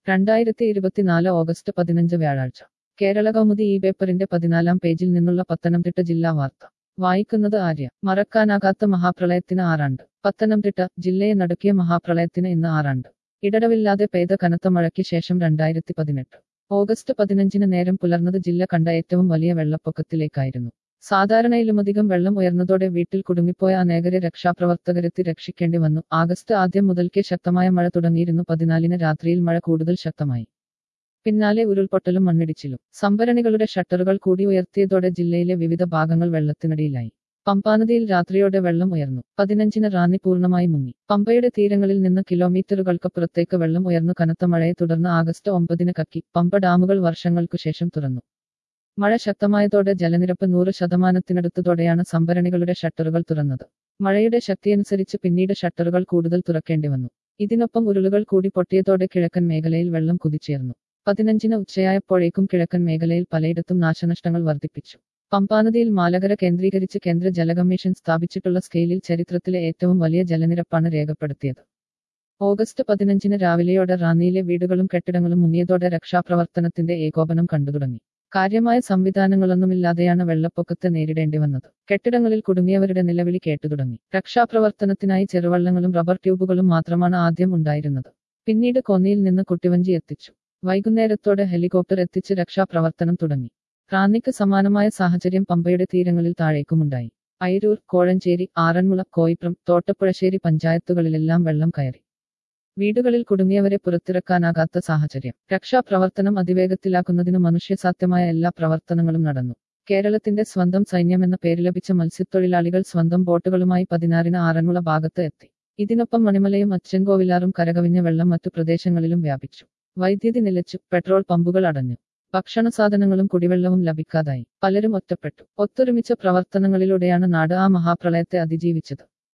രണ്ടായിരത്തി ഇരുപത്തിനാല് ഓഗസ്റ്റ് പതിനഞ്ച് വ്യാഴാഴ്ച കേരള കൗമുദി ഈ പേപ്പറിന്റെ പതിനാലാം പേജിൽ നിന്നുള്ള പത്തനംതിട്ട ജില്ലാ വാർത്ത വായിക്കുന്നത് ആര്യ മറക്കാനാകാത്ത മഹാപ്രളയത്തിന് ആറാണ്ട് പത്തനംതിട്ട ജില്ലയെ നടുക്കിയ മഹാപ്രളയത്തിന് ഇന്ന് ആറാണ്ട് ഇടടവില്ലാതെ പെയ്ത കനത്ത മഴയ്ക്ക് ശേഷം രണ്ടായിരത്തി പതിനെട്ട് ഓഗസ്റ്റ് പതിനഞ്ചിന് നേരം പുലർന്നത് ജില്ല കണ്ട ഏറ്റവും വലിയ വെള്ളപ്പൊക്കത്തിലേക്കായിരുന്നു സാധാരണയിലുമധികം വെള്ളം ഉയർന്നതോടെ വീട്ടിൽ കുടുങ്ങിപ്പോയ അനേകരെ രക്ഷാപ്രവർത്തകരെത്തി രക്ഷിക്കേണ്ടി വന്നു ആഗസ്റ്റ് ആദ്യം മുതൽക്കേ ശക്തമായ മഴ തുടങ്ങിയിരുന്നു പതിനാലിന് രാത്രിയിൽ മഴ കൂടുതൽ ശക്തമായി പിന്നാലെ ഉരുൾപൊട്ടലും മണ്ണിടിച്ചിലും സംഭരണികളുടെ ഷട്ടറുകൾ കൂടി ഉയർത്തിയതോടെ ജില്ലയിലെ വിവിധ ഭാഗങ്ങൾ വെള്ളത്തിനടിയിലായി പമ്പാനദിയിൽ രാത്രിയോടെ വെള്ളം ഉയർന്നു പതിനഞ്ചിന് റാന്നി പൂർണ്ണമായി മുങ്ങി പമ്പയുടെ തീരങ്ങളിൽ നിന്ന് കിലോമീറ്ററുകൾക്കപ്പുറത്തേക്ക് വെള്ളം ഉയർന്നു കനത്ത മഴയെ തുടർന്ന് ആഗസ്റ്റ് ഒമ്പതിന് കക്കി പമ്പ ഡാമുകൾ വർഷങ്ങൾക്കു ശേഷം തുറന്നു മഴ ശക്തമായതോടെ ജലനിരപ്പ് നൂറ് ശതമാനത്തിനടുത്തതോടെയാണ് സംഭരണികളുടെ ഷട്ടറുകൾ തുറന്നത് മഴയുടെ ശക്തിയനുസരിച്ച് പിന്നീട് ഷട്ടറുകൾ കൂടുതൽ തുറക്കേണ്ടി വന്നു ഇതിനൊപ്പം ഉരുളുകൾ കൂടി പൊട്ടിയതോടെ കിഴക്കൻ മേഖലയിൽ വെള്ളം കുതിച്ചേർന്നു പതിനഞ്ചിന് ഉച്ചയായപ്പോഴേക്കും കിഴക്കൻ മേഖലയിൽ പലയിടത്തും നാശനഷ്ടങ്ങൾ വർദ്ധിപ്പിച്ചു പമ്പാനദിയിൽ മാലകര കേന്ദ്രീകരിച്ച് കേന്ദ്ര ജല കമ്മീഷൻ സ്ഥാപിച്ചിട്ടുള്ള സ്കെയിലിൽ ചരിത്രത്തിലെ ഏറ്റവും വലിയ ജലനിരപ്പാണ് രേഖപ്പെടുത്തിയത് ഓഗസ്റ്റ് പതിനഞ്ചിന് രാവിലെയോടെ റാന്നിയിലെ വീടുകളും കെട്ടിടങ്ങളും മുങ്ങിയതോടെ രക്ഷാപ്രവർത്തനത്തിന്റെ ഏകോപനം കണ്ടുതുടങ്ങി കാര്യമായ സംവിധാനങ്ങളൊന്നുമില്ലാതെയാണ് വെള്ളപ്പൊക്കത്തെ നേരിടേണ്ടി വന്നത് കെട്ടിടങ്ങളിൽ കുടുങ്ങിയവരുടെ നിലവിളി കേട്ടുതുടങ്ങി രക്ഷാപ്രവർത്തനത്തിനായി ചെറുവള്ളങ്ങളും റബ്ബർ ട്യൂബുകളും മാത്രമാണ് ആദ്യം ഉണ്ടായിരുന്നത് പിന്നീട് കൊന്നിയിൽ നിന്ന് കുട്ടിവഞ്ചി എത്തിച്ചു വൈകുന്നേരത്തോടെ ഹെലികോപ്റ്റർ എത്തിച്ച് രക്ഷാപ്രവർത്തനം തുടങ്ങി റാന്നിക്ക് സമാനമായ സാഹചര്യം പമ്പയുടെ തീരങ്ങളിൽ താഴേക്കുമുണ്ടായി അയിരൂർ കോഴഞ്ചേരി ആറന്മുള കോയിപ്രം തോട്ടപ്പുഴശ്ശേരി പഞ്ചായത്തുകളിലെല്ലാം വെള്ളം കയറി വീടുകളിൽ കുടുങ്ങിയവരെ പുറത്തിറക്കാനാകാത്ത സാഹചര്യം രക്ഷാപ്രവർത്തനം അതിവേഗത്തിലാക്കുന്നതിന് മനുഷ്യസാധ്യമായ എല്ലാ പ്രവർത്തനങ്ങളും നടന്നു കേരളത്തിന്റെ സ്വന്തം സൈന്യമെന്ന പേര് ലഭിച്ച മത്സ്യത്തൊഴിലാളികൾ സ്വന്തം ബോട്ടുകളുമായി പതിനാറിന് ആറന്മുള ഭാഗത്ത് എത്തി ഇതിനൊപ്പം മണിമലയും അച്ചൻകോവിലാറും കരകവിഞ്ഞ വെള്ളം മറ്റു പ്രദേശങ്ങളിലും വ്യാപിച്ചു വൈദ്യുതി നിലച്ചു പെട്രോൾ പമ്പുകൾ അടഞ്ഞു ഭക്ഷണ സാധനങ്ങളും കുടിവെള്ളവും ലഭിക്കാതായി പലരും ഒറ്റപ്പെട്ടു ഒത്തൊരുമിച്ച പ്രവർത്തനങ്ങളിലൂടെയാണ് നാട് ആ മഹാപ്രളയത്തെ അതിജീവിച്ചത്